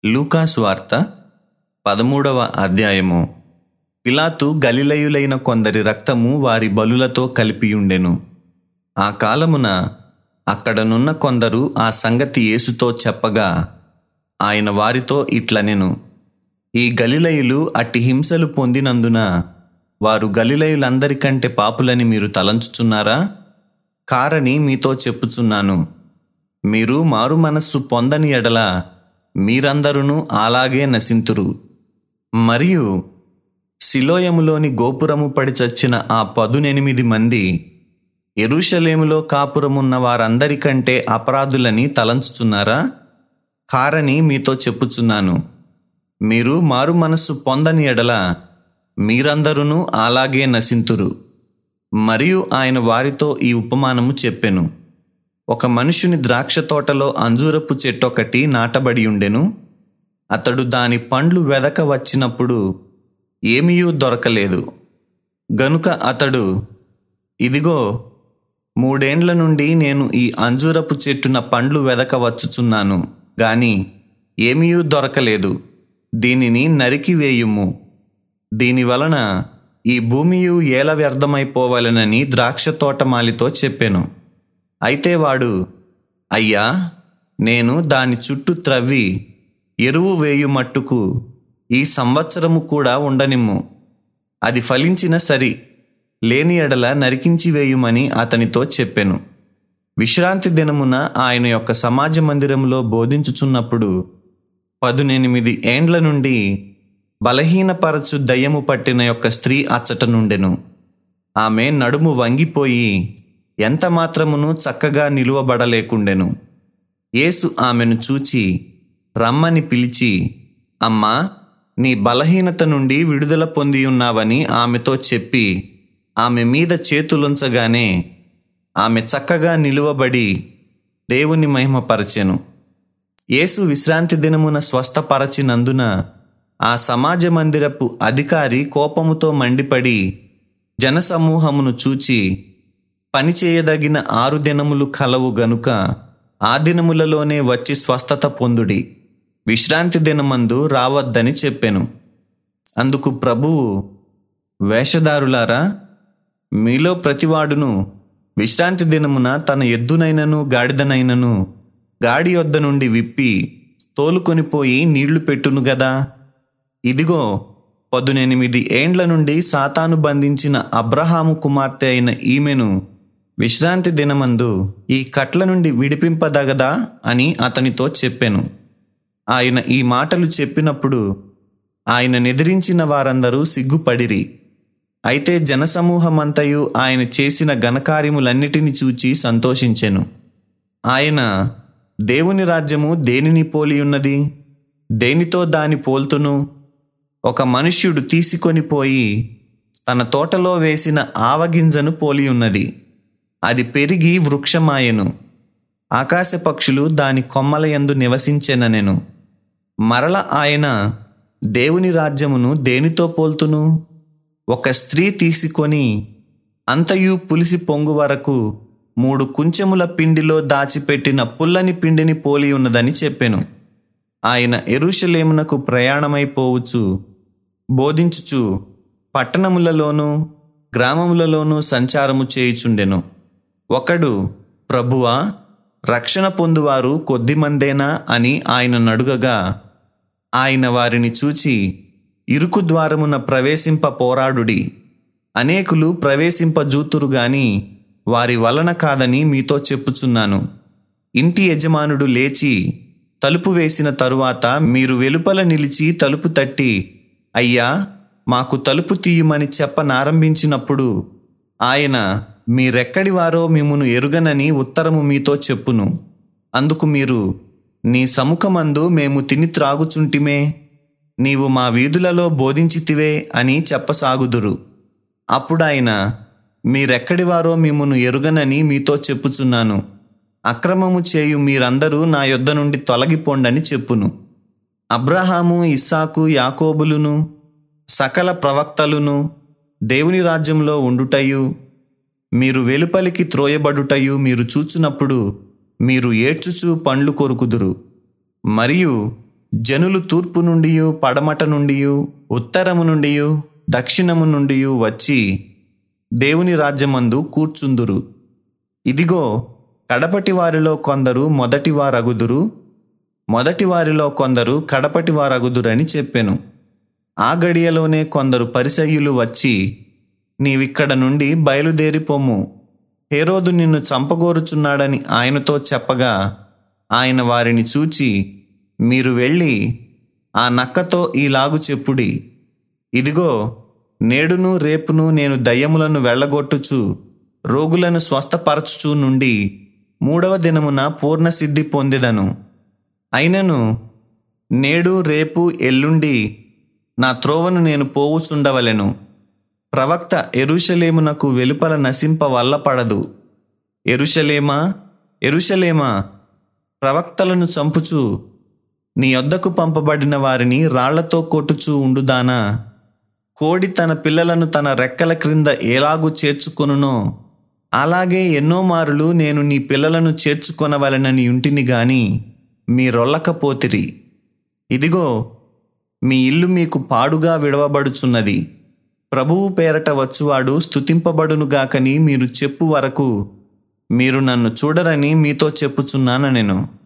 లూకాసు వార్త పదమూడవ అధ్యాయము పిలాతు గలిలయులైన కొందరి రక్తము వారి బలులతో కలిపియుండెను ఆ కాలమున అక్కడనున్న కొందరు ఆ సంగతి యేసుతో చెప్పగా ఆయన వారితో ఇట్లనెను ఈ గలిలయులు అట్టి హింసలు పొందినందున వారు గలిలయులందరికంటే పాపులని మీరు తలంచుచున్నారా కారని మీతో చెప్పుచున్నాను మీరు మారు మనస్సు పొందని ఎడల మీరందరూ అలాగే నశింతురు మరియు శిలోయములోని గోపురము పడి చచ్చిన ఆ పదునెనిమిది మంది ఎరుషలేములో కాపురమున్న వారందరికంటే అపరాధులని తలంచుచున్నారా కారని మీతో చెప్పుచున్నాను మీరు మారు మనస్సు పొందని ఎడల మీరందరూ అలాగే నశింతురు మరియు ఆయన వారితో ఈ ఉపమానము చెప్పెను ఒక మనుషుని ద్రాక్ష తోటలో అంజూరపు చెట్టొకటి నాటబడి ఉండెను అతడు దాని పండ్లు వెదక వచ్చినప్పుడు ఏమీయూ దొరకలేదు గనుక అతడు ఇదిగో మూడేండ్ల నుండి నేను ఈ అంజూరపు చెట్టున పండ్లు వెదక వచ్చుచున్నాను గాని ఏమీయూ దొరకలేదు దీనిని నరికి వేయుము దీని వలన ఈ భూమియు ఏల వ్యర్థమైపోవాలనని ద్రాక్ష తోటమాలితో చెప్పాను అయితే వాడు అయ్యా నేను దాని చుట్టూ త్రవ్వి ఎరువు వేయు మట్టుకు ఈ సంవత్సరము కూడా ఉండనిమ్ము అది ఫలించిన సరి లేని ఎడల నరికించి వేయుమని అతనితో చెప్పెను విశ్రాంతి దినమున ఆయన యొక్క సమాజ మందిరంలో బోధించుచున్నప్పుడు పదునెనిమిది ఏండ్ల నుండి బలహీనపరచు దయ్యము పట్టిన యొక్క స్త్రీ అచ్చట నుండెను ఆమె నడుము వంగిపోయి ఎంత మాత్రమును చక్కగా నిలువబడలేకుండెను యేసు ఆమెను చూచి రమ్మని పిలిచి అమ్మా నీ బలహీనత నుండి విడుదల పొంది ఉన్నావని ఆమెతో చెప్పి ఆమె మీద చేతులుంచగానే ఆమె చక్కగా నిలువబడి దేవుని మహిమపరచెను యేసు విశ్రాంతి దినమున స్వస్థపరచినందున ఆ సమాజ మందిరపు అధికారి కోపముతో మండిపడి జనసమూహమును చూచి పని చేయదగిన ఆరు దినములు కలవు గనుక ఆ దినములలోనే వచ్చి స్వస్థత పొందుడి విశ్రాంతి దినమందు రావద్దని చెప్పెను అందుకు ప్రభువు వేషధారులారా మీలో ప్రతివాడును విశ్రాంతి దినమున తన ఎద్దునైనను గాడిదనైనను గాడి వద్ద నుండి విప్పి తోలుకొని పోయి నీళ్లు పెట్టును గదా ఇదిగో పదునెనిమిది ఏండ్ల నుండి సాతాను బంధించిన అబ్రహాము కుమార్తె అయిన ఈమెను విశ్రాంతి దినమందు ఈ కట్ల నుండి విడిపింపదగదా అని అతనితో చెప్పెను ఆయన ఈ మాటలు చెప్పినప్పుడు ఆయన నిద్రించిన వారందరూ సిగ్గుపడిరి అయితే జనసమూహమంతయు ఆయన చేసిన ఘనకార్యములన్నిటిని చూచి సంతోషించెను ఆయన దేవుని రాజ్యము దేనిని పోలి ఉన్నది దేనితో దాని పోల్తును ఒక మనుష్యుడు తీసుకొని పోయి తన తోటలో వేసిన ఆవగింజను పోలి ఉన్నది అది పెరిగి వృక్షమాయెను ఆకాశ పక్షులు దాని కొమ్మల యందు నివసించెననెను మరల ఆయన దేవుని రాజ్యమును దేనితో పోల్తును ఒక స్త్రీ తీసుకొని అంతయు పులిసి పొంగు వరకు మూడు కుంచెముల పిండిలో దాచిపెట్టిన పుల్లని పిండిని పోలి ఉన్నదని చెప్పెను ఆయన ఎరుషలేమునకు ప్రయాణమైపోవచ్చు బోధించుచు పట్టణములలోనూ గ్రామములలోనూ సంచారము చేయుచుండెను ఒకడు ప్రభువా రక్షణ పొందువారు కొద్దిమందేనా అని ఆయన నడుగగా ఆయన వారిని చూచి ఇరుకు ద్వారమున ప్రవేశింప పోరాడుడి అనేకులు ప్రవేశింపజూతురు గాని వారి వలన కాదని మీతో చెప్పుచున్నాను ఇంటి యజమానుడు లేచి తలుపు వేసిన తరువాత మీరు వెలుపల నిలిచి తలుపు తట్టి అయ్యా మాకు తలుపు తీయమని చెప్పనారంభించినప్పుడు ఆయన మీరెక్కడి వారో మిమ్మును ఎరుగనని ఉత్తరము మీతో చెప్పును అందుకు మీరు నీ సముఖమందు మేము తిని త్రాగుచుంటిమే నీవు మా వీధులలో బోధించితివే అని చెప్పసాగుదురు అప్పుడాయన మీరెక్కడి వారో మిమ్మును ఎరుగనని మీతో చెప్పుచున్నాను అక్రమము చేయు మీరందరూ నా యొద్ద నుండి తొలగిపోండని చెప్పును అబ్రహాము ఇస్సాకు యాకోబులును సకల ప్రవక్తలును దేవుని రాజ్యంలో ఉండుటయు మీరు వెలుపలికి త్రోయబడుటయు మీరు చూచునప్పుడు మీరు ఏడ్చుచు పండ్లు కొరుకుదురు మరియు జనులు తూర్పు నుండి పడమట నుండి ఉత్తరము నుండి దక్షిణము నుండి వచ్చి దేవుని రాజ్యమందు కూర్చుందురు ఇదిగో కడపటి వారిలో కొందరు మొదటి వారగుదురు మొదటి వారిలో కొందరు కడపటి వారగుదురని చెప్పెను ఆ గడియలోనే కొందరు పరిసయ్యులు వచ్చి నీవిక్కడ నుండి బయలుదేరిపోము హేరోదు నిన్ను చంపగోరుచున్నాడని ఆయనతో చెప్పగా ఆయన వారిని చూచి మీరు వెళ్ళి ఆ నక్కతో ఈలాగు చెప్పుడి ఇదిగో నేడును రేపును నేను దయ్యములను వెళ్ళగొట్టుచు రోగులను స్వస్థపరచుచు నుండి మూడవ దినమున పూర్ణసిద్ధి పొందెదను అయినను నేడు రేపు ఎల్లుండి నా త్రోవను నేను పోవుచుండవలెను ప్రవక్త ఎరుషలేమునకు వెలుపల నశింప వల్లపడదు ఎరుషలేమా ఎరుషలేమా ప్రవక్తలను చంపుచు నీ యొద్దకు పంపబడిన వారిని రాళ్లతో కొట్టుచూ ఉండుదానా కోడి తన పిల్లలను తన రెక్కల క్రింద ఎలాగూ చేర్చుకొనునో అలాగే ఎన్నో మారులు నేను నీ పిల్లలను చేర్చుకొనవలెనని ఉంటిని గాని మీరొల్లకపోతిరి ఇదిగో మీ ఇల్లు మీకు పాడుగా విడవబడుచున్నది ప్రభువు పేరట వచ్చువాడు స్తుతింపబడునుగాకని మీరు చెప్పు వరకు మీరు నన్ను చూడరని మీతో చెప్పుచున్నాను నేను